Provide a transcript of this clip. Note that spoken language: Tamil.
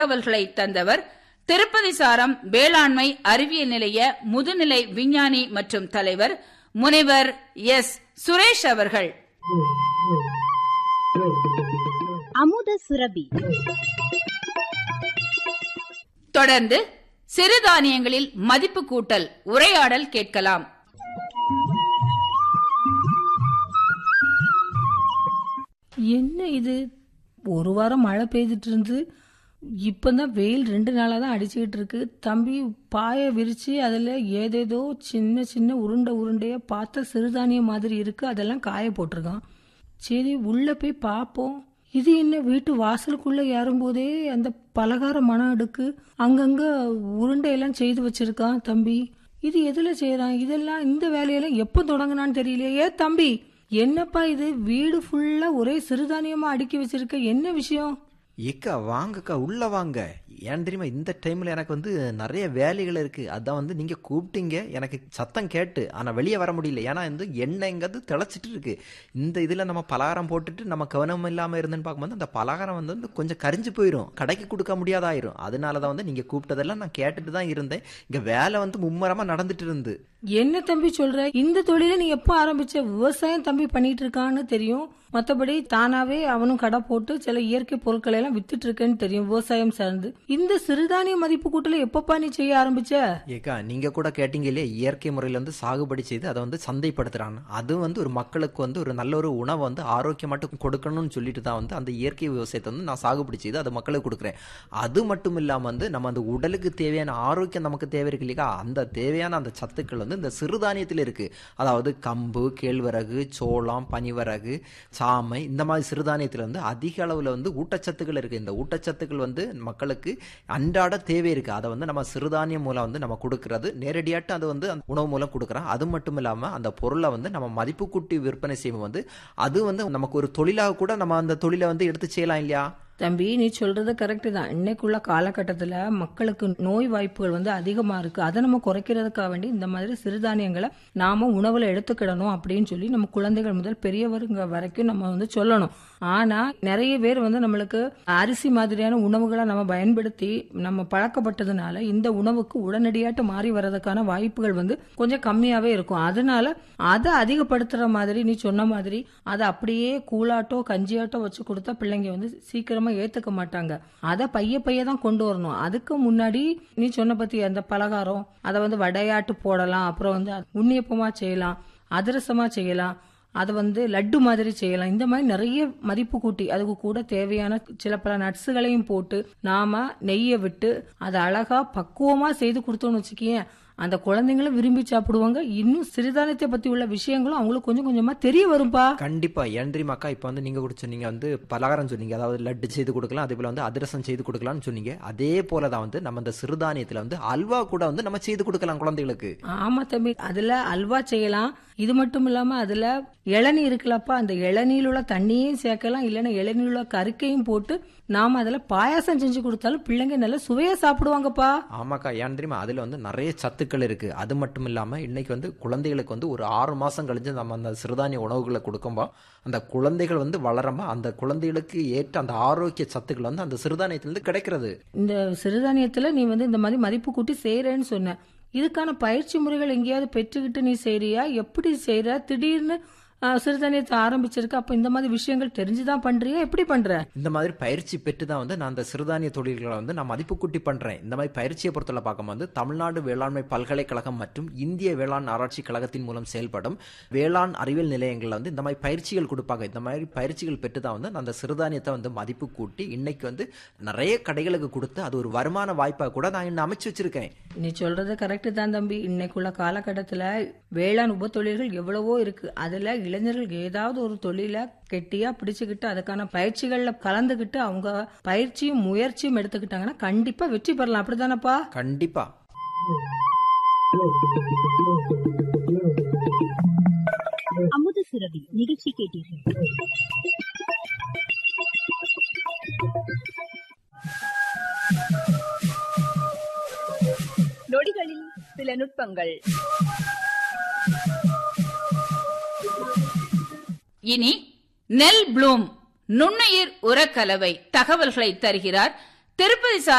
தகவல்களை தந்தவர் திருப்பதி சாரம் வேளாண்மை அறிவியல் நிலைய முதுநிலை விஞ்ஞானி மற்றும் தலைவர் முனைவர் எஸ் சுரேஷ் அவர்கள் அமுத சுரபி தொடர்ந்து சிறுதானியங்களில் மதிப்பு கூட்டல் உரையாடல் கேட்கலாம் என்ன இது ஒரு வாரம் மழை பெய்துட்டு இருந்து இப்பதான் வெயில் ரெண்டு நாளாக தான் அடிச்சுக்கிட்டு இருக்கு தம்பி பாயை விரிச்சு அதில் ஏதேதோ சின்ன சின்ன உருண்டை உருண்டையா பார்த்த சிறுதானியம் மாதிரி இருக்கு அதெல்லாம் காய போட்டிருக்கான் சரி உள்ள போய் பார்ப்போம் இது என்ன வீட்டு வாசலுக்குள்ள ஏறும்போதே அந்த பலகார மனம் எடுக்கு அங்கங்க உருண்டையெல்லாம் செய்து வச்சிருக்கான் தம்பி இது எதுல செய்யறான் இதெல்லாம் இந்த வேலையெல்லாம் எப்போ தொடங்கினான்னு தெரியலையே ஏ தம்பி என்னப்பா இது வீடு ஃபுல்லா ஒரே சிறுதானியமா அடுக்கி வச்சிருக்க என்ன விஷயம் ஏக்கா வாங்கக்கா உள்ள வாங்க ஏன் தெரியுமா இந்த டைம்ல எனக்கு வந்து நிறைய வேலைகள் இருக்கு அதான் வந்து நீங்க கூப்பிட்டீங்க எனக்கு சத்தம் கேட்டு ஆனா வெளியே வர முடியல ஏன்னா வந்து எண்ணெய்ங்கிறது திளைச்சிட்டு இருக்கு இந்த இதுல நம்ம பலகாரம் போட்டுட்டு நம்ம கவனம் இல்லாம இருந்துன்னு பார்க்கும்போது அந்த பலகாரம் வந்து வந்து கொஞ்சம் கரிஞ்சு போயிடும் கடைக்கு கொடுக்க முடியாதாயிரும் அதனால தான் வந்து நீங்க கூப்பிட்டதெல்லாம் நான் கேட்டுட்டு தான் இருந்தேன் இங்க வேலை வந்து மும்மரமா நடந்துட்டு இருந்து என்ன தம்பி சொல்ற இந்த தொழிலை நீ எப்போ ஆரம்பிச்ச விவசாயம் தம்பி பண்ணிட்டு இருக்கான்னு தெரியும் மத்தபடி தானாவே அவனும் கடை போட்டு சில இயற்கை பொருட்களை எல்லாம் வித்துட்டு இருக்கேன்னு தெரியும் விவசாயம் சார்ந்து இந்த சிறுதானிய மதிப்பு கூட்டல எப்பப்பா நீ செய்ய ஆரம்பிச்ச ஏக்கா நீங்க கூட கேட்டீங்க இல்லையா இயற்கை முறையில் வந்து சாகுபடி செய்து அதை வந்து சந்தைப்படுத்துறாங்க அது வந்து ஒரு மக்களுக்கு வந்து ஒரு நல்ல ஒரு உணவை வந்து ஆரோக்கியமாட்டு கொடுக்கணும்னு சொல்லிட்டு தான் வந்து அந்த இயற்கை விவசாயத்தை வந்து நான் சாகுபடி செய்து அதை மக்களுக்கு கொடுக்குறேன் அது மட்டும் இல்லாம வந்து நம்ம அந்த உடலுக்கு தேவையான ஆரோக்கியம் நமக்கு தேவை இருக்கு இல்லையா அந்த தேவையான அந்த சத்துக்கள் வந்து இந்த சிறுதானியத்தில் இருக்கு அதாவது கம்பு கேழ்வரகு சோளம் பனிவரகு சாமை இந்த மாதிரி சிறுதானியத்தில் வந்து அதிக அளவில் வந்து ஊட்டச்சத்துக்கள் இருக்கு இந்த ஊட்டச்சத்துக்கள் வந்து மக்களுக்கு அன்றாட தேவை இருக்கு அதை வந்து நம்ம சிறுதானியம் மூலம் வந்து நம்ம கொடுக்கறது நேரடியாட்டு அது வந்து அந்த உணவு மூலம் கொடுக்குறோம் அது மட்டும் இல்லாமல் அந்த பொருளை வந்து நம்ம மதிப்பு கூட்டி விற்பனை செய்யும் வந்து அது வந்து நமக்கு ஒரு தொழிலாக கூட நம்ம அந்த தொழிலை வந்து எடுத்து செய்யலாம் இல்லையா தம்பி நீ சொல்றது கரெக்ட் தான் இன்னைக்குள்ள காலகட்டத்துல மக்களுக்கு நோய் வாய்ப்புகள் வந்து அதிகமா இருக்கு அதை நம்ம குறைக்கிறதுக்காக வேண்டி இந்த மாதிரி சிறுதானியங்களை நாம உணவுல எடுத்துக்கிடணும் அப்படின்னு சொல்லி நம்ம குழந்தைகள் முதல் பெரியவருங்க வரைக்கும் நம்ம வந்து சொல்லணும் ஆனா நிறைய பேர் வந்து நம்மளுக்கு அரிசி மாதிரியான உணவுகளை நம்ம பயன்படுத்தி நம்ம பழக்கப்பட்டதுனால இந்த உணவுக்கு உடனடியாட்டு மாறி வர்றதுக்கான வாய்ப்புகள் வந்து கொஞ்சம் கம்மியாவே இருக்கும் அதனால அதை அதிகப்படுத்துற மாதிரி நீ சொன்ன மாதிரி அதை அப்படியே கூழாட்டோ கஞ்சியாட்டோ வச்சு கொடுத்தா பிள்ளைங்க வந்து சீக்கிரமா ஏத்துக்க மாட்டாங்க அதை பைய பைய தான் கொண்டு வரணும் அதுக்கு முன்னாடி நீ சொன்ன பத்தி அந்த பலகாரம் அதை வந்து வடையாட்டு போடலாம் அப்புறம் வந்து உண்ணியப்பமா செய்யலாம் அதிரசமா செய்யலாம் அதை வந்து லட்டு மாதிரி செய்யலாம் இந்த மாதிரி நிறைய மதிப்பு கூட்டி அதுக்கு கூட தேவையான சில பல நட்ஸுகளையும் போட்டு நாம நெய்யை விட்டு அதை அழகா பக்குவமா செய்து கொடுத்தோம்னு வச்சுக்கேன் அந்த குழந்தைங்களும் விரும்பி சாப்பிடுவாங்க இன்னும் சிறுதானியத்தை பத்தி உள்ள விஷயங்களும் அவங்களுக்கு கொஞ்சம் கொஞ்சமா தெரிய வரும்பா கண்டிப்பா ஏன் தெரியுமாக்கா இப்போ வந்து நீங்க கூட சொன்னீங்க வந்து பலகாரம் சொன்னீங்க அதாவது லட்டு செய்து கொடுக்கலாம் அதே போல வந்து அதிரசம் செய்து கொடுக்கலாம்னு சொன்னீங்க அதே போல தான் வந்து நம்ம இந்த சிறுதானியத்துல வந்து அல்வா கூட வந்து நம்ம செய்து கொடுக்கலாம் குழந்தைகளுக்கு ஆமா தம்பி அதுல அல்வா செய்யலாம் இது மட்டும் இல்லாம அதுல இளநீ இருக்குல்லப்பா அந்த இளநீர் உள்ள தண்ணியும் சேர்க்கலாம் இல்லைன்னா இளநீர் உள்ள கருக்கையும் போட்டு நாம அதுல பாயாசம் செஞ்சு கொடுத்தாலும் பிள்ளைங்க நல்லா சுவையா சாப்பிடுவாங்கப்பா ஆமாக்கா ஏன் தெரியுமா அதுல வந்து நிறைய சத்துக்கள் இருக்கு அது மட்டும் இல்லாம இன்னைக்கு வந்து குழந்தைகளுக்கு வந்து ஒரு ஆறு மாசம் கழிஞ்சு நம்ம அந்த சிறுதானிய உணவுகளை கொடுக்கும்போது அந்த குழந்தைகள் வந்து வளரமா அந்த குழந்தைகளுக்கு ஏற்ற அந்த ஆரோக்கிய சத்துக்கள் வந்து அந்த சிறுதானியத்திலிருந்து கிடைக்கிறது இந்த சிறுதானியத்துல நீ வந்து இந்த மாதிரி மதிப்பு கூட்டி செய்யறேன்னு சொன்ன இதுக்கான பயிற்சி முறைகள் எங்கேயாவது பெற்றுக்கிட்டு நீ செய்றியா எப்படி செய்யற திடீர்னு ஆ, சிறுதானியத்தை ஆரம்பிச்சிருக்க அப்ப இந்த மாதிரி விஷயங்கள் தெரிஞ்சுதான் பண்றியா எப்படி பண்ற இந்த மாதிரி பயிற்சி பெற்று தான் வந்து நான் அந்த சிறுதானிய தொழில்களை வந்து நான் மதிப்பு கூட்டி பண்றேன் இந்த மாதிரி பயிற்சியை பொறுத்தவரை பார்க்கும்போது தமிழ்நாடு வேளாண்மை பல்கலைக்கழகம் மற்றும் இந்திய வேளாண் ஆராய்ச்சி கழகத்தின் மூலம் செயல்படும் வேளாண் அறிவியல் நிலையங்கள்ல வந்து இந்த மாதிரி பயிற்சிகள் கொடுப்பாங்க இந்த மாதிரி பயிற்சிகள் பெற்று தான் வந்து நான் அந்த சிறுதானியத்தை வந்து மதிப்பு கூட்டி இன்னைக்கு வந்து நிறைய கடைகளுக்கு கொடுத்து அது ஒரு வருமான வாய்ப்பாக கூட நான் இன்னும் அமைச்சு வச்சிருக்கேன் நீ சொல்றது கரெக்ட் தான் தம்பி இன்னைக்குள்ள காலகட்டத்துல வேளாண் உப தொழில்கள் எவ்வளவோ இருக்கு அதுல இளைஞர்கள் ஏதாவது ஒரு தொழில கெட்டியா பிடிச்சுக்கிட்டு அதுக்கான பயிற்சிகள்ல கலந்துகிட்டு அவங்க பயிற்சியும் முயற்சியும் எடுத்துக்கிட்டாங்கன்னா கண்டிப்பா வெற்றி பெறலாம் அப்படிதானப்பா கண்டிப்பா அமுத சுரபி நிகழ்ச்சி கேட்டீர்கள் நொடிகளில் சில நுட்பங்கள் இனி நெல் ப்ளூம் நுண்ணுயிர் உரக்கலவை தகவல்களை தருகிறார் திருப்பதி